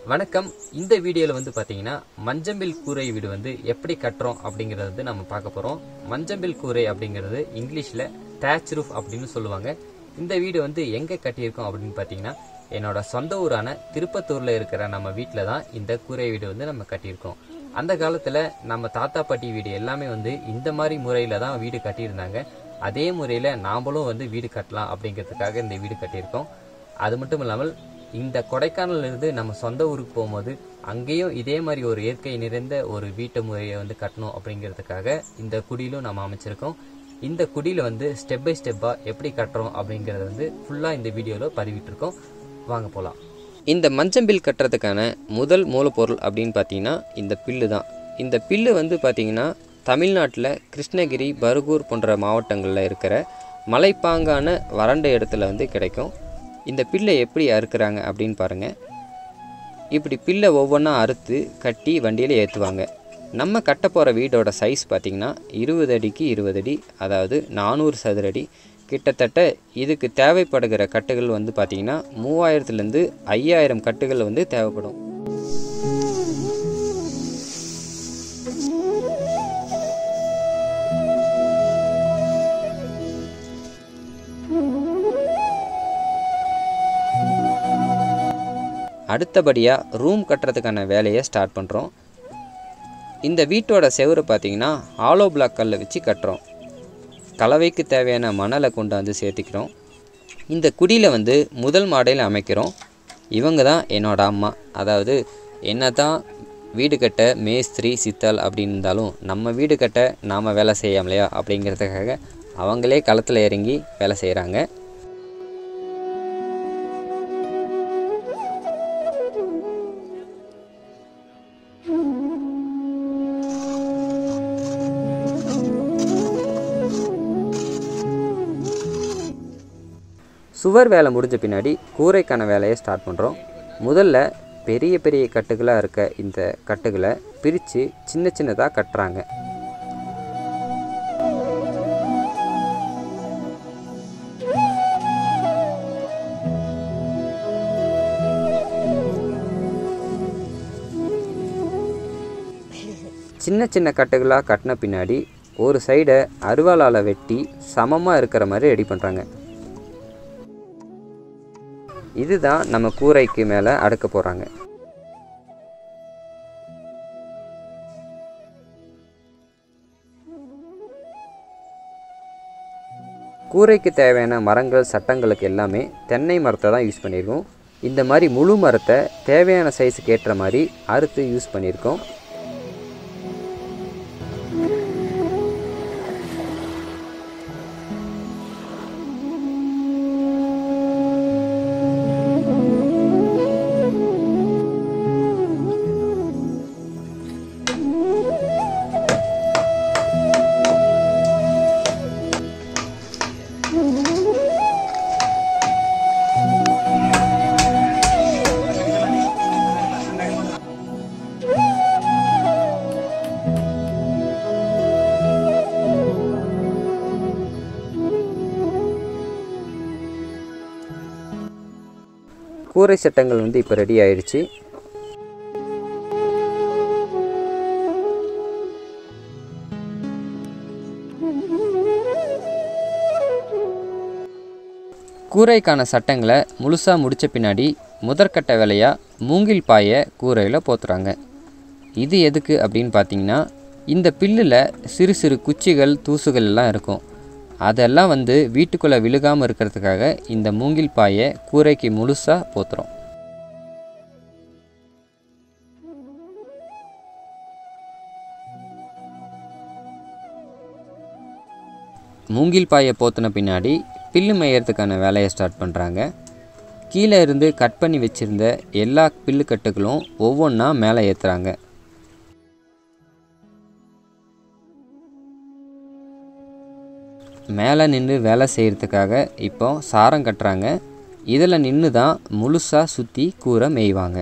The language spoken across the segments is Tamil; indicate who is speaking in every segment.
Speaker 1: வணக்கம் இந்த வீடியோவில் வந்து பார்த்தீங்கன்னா மஞ்சம்பில் கூரை வீடு வந்து எப்படி கட்டுறோம் அப்படிங்கறது வந்து நம்ம பார்க்க போகிறோம் மஞ்சம்பில் கூரை அப்படிங்கிறது இங்கிலீஷில் டேச் ரூஃப் அப்படின்னு சொல்லுவாங்க இந்த வீடு வந்து எங்கே கட்டியிருக்கோம் அப்படின்னு பார்த்தீங்கன்னா என்னோட சொந்த ஊரான திருப்பத்தூரில் இருக்கிற நம்ம வீட்டில் தான் இந்த கூரை வீடு வந்து நம்ம கட்டியிருக்கோம் அந்த காலத்தில் நம்ம தாத்தா பாட்டி வீடு எல்லாமே வந்து இந்த மாதிரி முறையில் தான் வீடு கட்டியிருந்தாங்க அதே முறையில் நாமளும் வந்து வீடு கட்டலாம் அப்படிங்கிறதுக்காக இந்த வீடு கட்டியிருக்கோம் அது மட்டும் இல்லாமல் இந்த கொடைக்கானல்ல இருந்து நம்ம சொந்த ஊருக்கு போகும்போது அங்கேயும் இதே மாதிரி ஒரு இயற்கை நிறைந்த ஒரு வீட்டு முறையை வந்து கட்டணும் அப்படிங்கிறதுக்காக இந்த குடியிலும் நம்ம அமைச்சிருக்கோம் இந்த குடியில வந்து ஸ்டெப் பை ஸ்டெப்பா எப்படி கட்டுறோம் அப்படிங்கறத வந்து ஃபுல்லா இந்த வீடியோல பதிவிட்டிருக்கோம் வாங்க போலாம் இந்த மஞ்சம்பில் கட்டுறதுக்கான முதல் மூலப்பொருள் அப்படின்னு பார்த்தீங்கன்னா இந்த பில்லு தான் இந்த பில்லு வந்து பார்த்தீங்கன்னா தமிழ்நாட்டில் கிருஷ்ணகிரி பருகூர் போன்ற மாவட்டங்களில் இருக்கிற மலைப்பாங்கான வறண்ட இடத்துல வந்து கிடைக்கும் இந்த பில்லை எப்படி அறுக்குறாங்க அப்படின்னு பாருங்கள் இப்படி பில்லை ஒவ்வொன்றா அறுத்து கட்டி வண்டியில் ஏற்றுவாங்க நம்ம கட்ட போகிற வீடோட சைஸ் பார்த்திங்கன்னா இருபது அடிக்கு இருபது அடி அதாவது நானூறு சதுர அடி கிட்டத்தட்ட இதுக்கு தேவைப்படுகிற கட்டுகள் வந்து பார்த்திங்கன்னா மூவாயிரத்துலேருந்து ஐயாயிரம் கட்டுகள் வந்து தேவைப்படும் அடுத்தபடியாக ரூம் கட்டுறதுக்கான வேலையை ஸ்டார்ட் பண்ணுறோம் இந்த வீட்டோட செவுரு பார்த்தீங்கன்னா ஆலோ பிளாக் கல்லை வச்சு கட்டுறோம் கலவைக்கு தேவையான மணலை கொண்டாந்து சேர்த்திக்கிறோம் இந்த குடியில் வந்து முதல் மாடையில் அமைக்கிறோம் இவங்க தான் என்னோட அம்மா அதாவது என்ன தான் வீடு கட்ட மேஸ்திரி சித்தால் அப்படின்னு இருந்தாலும் நம்ம வீடு கட்ட நாம் வேலை செய்யாமலையா அப்படிங்கிறதுக்காக அவங்களே களத்தில் இறங்கி வேலை செய்கிறாங்க சுவர் வேலை முடிஞ்ச பின்னாடி கூரைக்கான வேலையை ஸ்டார்ட் பண்ணுறோம் முதல்ல பெரிய பெரிய கட்டுகளாக இருக்க இந்த கட்டுகளை பிரித்து சின்ன சின்னதாக கட்டுறாங்க சின்ன சின்ன கட்டுகளாக கட்டின பின்னாடி ஒரு சைடை அருவாளால் வெட்டி சமமாக இருக்கிற மாதிரி ரெடி பண்ணுறாங்க இதுதான் நம்ம கூரைக்கு மேலே அடுக்க போகிறாங்க கூரைக்கு தேவையான மரங்கள் சட்டங்களுக்கு எல்லாமே தென்னை மரத்தை தான் யூஸ் பண்ணியிருக்கோம் இந்த மாதிரி முழு மரத்தை தேவையான சைஸுக்கு ஏற்ற மாதிரி அறுத்து யூஸ் பண்ணியிருக்கோம் கூரை சட்டங்கள் வந்து இப்போ ரெடி ஆயிடுச்சு கூரைக்கான சட்டங்களை முழுசாக முடித்த பின்னாடி முதற்கட்ட வேலையாக மூங்கில் பாயை கூரையில் போத்துறாங்க இது எதுக்கு அப்படின்னு பார்த்தீங்கன்னா இந்த பில்லில் சிறு சிறு குச்சிகள் தூசுகள் எல்லாம் இருக்கும் அதெல்லாம் வந்து வீட்டுக்குள்ளே விழுகாமல் இருக்கிறதுக்காக இந்த மூங்கில் பாயை கூரைக்கு முழுசாக போத்துறோம் மூங்கில் பாயை போத்தின பின்னாடி பில்லு மேயறதுக்கான வேலையை ஸ்டார்ட் பண்ணுறாங்க கீழே இருந்து கட் பண்ணி வச்சுருந்த எல்லா பில்லு கட்டுகளும் ஒவ்வொன்றா மேலே ஏற்றுறாங்க மேலே நின்று வேலை செய்கிறதுக்காக இப்போ சாரம் கட்டுறாங்க இதில் நின்று தான் முழுசாக சுற்றி கூரை மேய்வாங்க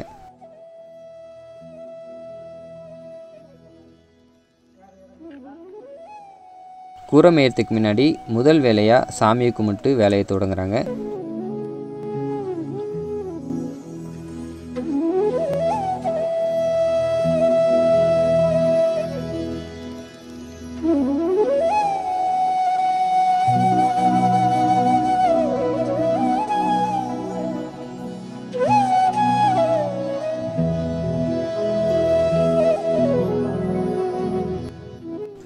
Speaker 1: கூரை மேயறதுக்கு முன்னாடி முதல் வேலையாக சாமியை கும்பிட்டு வேலையை தொடங்குறாங்க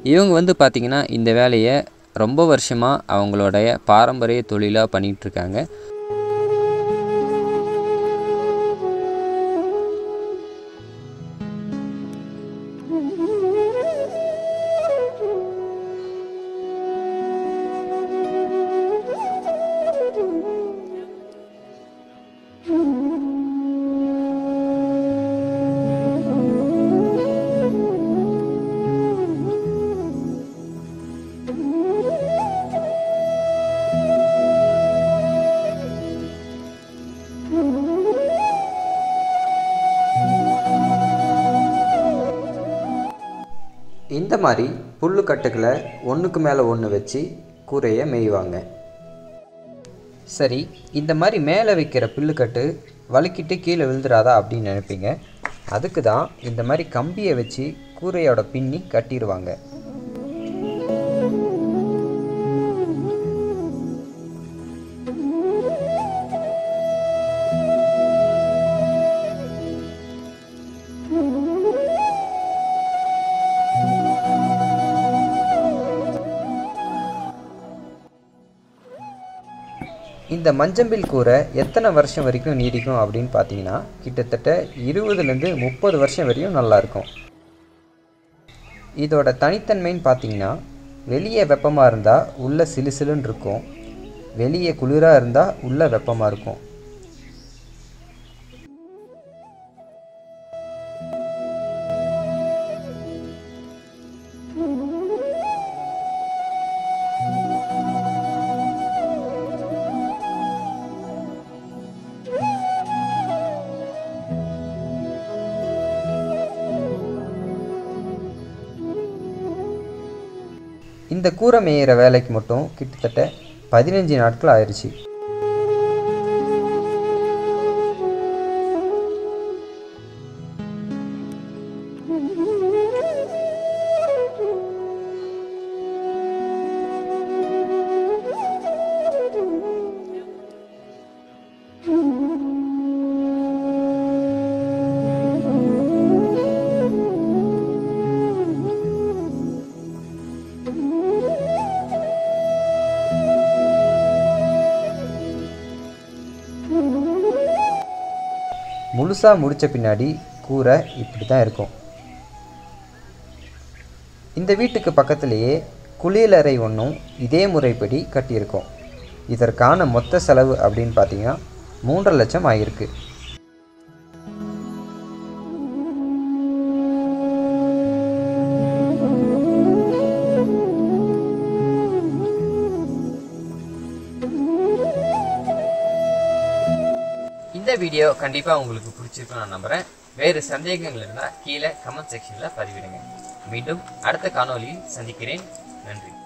Speaker 1: இவங்க வந்து பார்த்திங்கன்னா இந்த வேலையை ரொம்ப வருஷமாக அவங்களுடைய பாரம்பரிய தொழிலாக பண்ணிகிட்ருக்காங்க
Speaker 2: இந்த மாதிரி புல்லுக்கட்டுகளை ஒன்றுக்கு மேலே ஒன்று வச்சு கூரையை மேய்வாங்க சரி இந்த மாதிரி மேலே வைக்கிற புல்லுக்கட்டு வழுக்கிட்டு கீழே விழுந்துடாதா அப்படின்னு நினைப்பீங்க அதுக்கு தான் இந்த மாதிரி கம்பியை வச்சு கூரையோட பின்னி கட்டிடுவாங்க இந்த மஞ்சம்பில் கூரை எத்தனை வருஷம் வரைக்கும் நீடிக்கும் அப்படின்னு பார்த்தீங்கன்னா கிட்டத்தட்ட இருபதுலேருந்து முப்பது வருஷம் வரையும் நல்லாயிருக்கும் இதோட தனித்தன்மைன்னு பார்த்தீங்கன்னா வெளியே வெப்பமாக இருந்தால் உள்ளே சிலு சிலுன்னு இருக்கும் வெளியே குளிராக இருந்தால் உள்ளே வெப்பமாக இருக்கும் இந்த கூரை மேயிற வேலைக்கு மட்டும் கிட்டத்தட்ட பதினஞ்சு நாட்கள் ஆயிடுச்சு முழுசாக முடித்த பின்னாடி கூரை இப்படி தான் இருக்கும் இந்த வீட்டுக்கு பக்கத்துலேயே குளியலறை ஒன்றும் இதே முறைப்படி கட்டியிருக்கோம் இதற்கான மொத்த செலவு அப்படின்னு பார்த்தீங்கன்னா மூன்றரை லட்சம் ஆகிருக்கு
Speaker 1: இந்த வீடியோ கண்டிப்பாக உங்களுக்கு பிடிச்சிருக்கும் நான் நம்புகிறேன் வேறு சந்தேகங்கள் இருந்தால் கீழே கமெண்ட் செக்ஷனில் பதிவிடுங்க மீண்டும் அடுத்த காணொளியில் சந்திக்கிறேன் நன்றி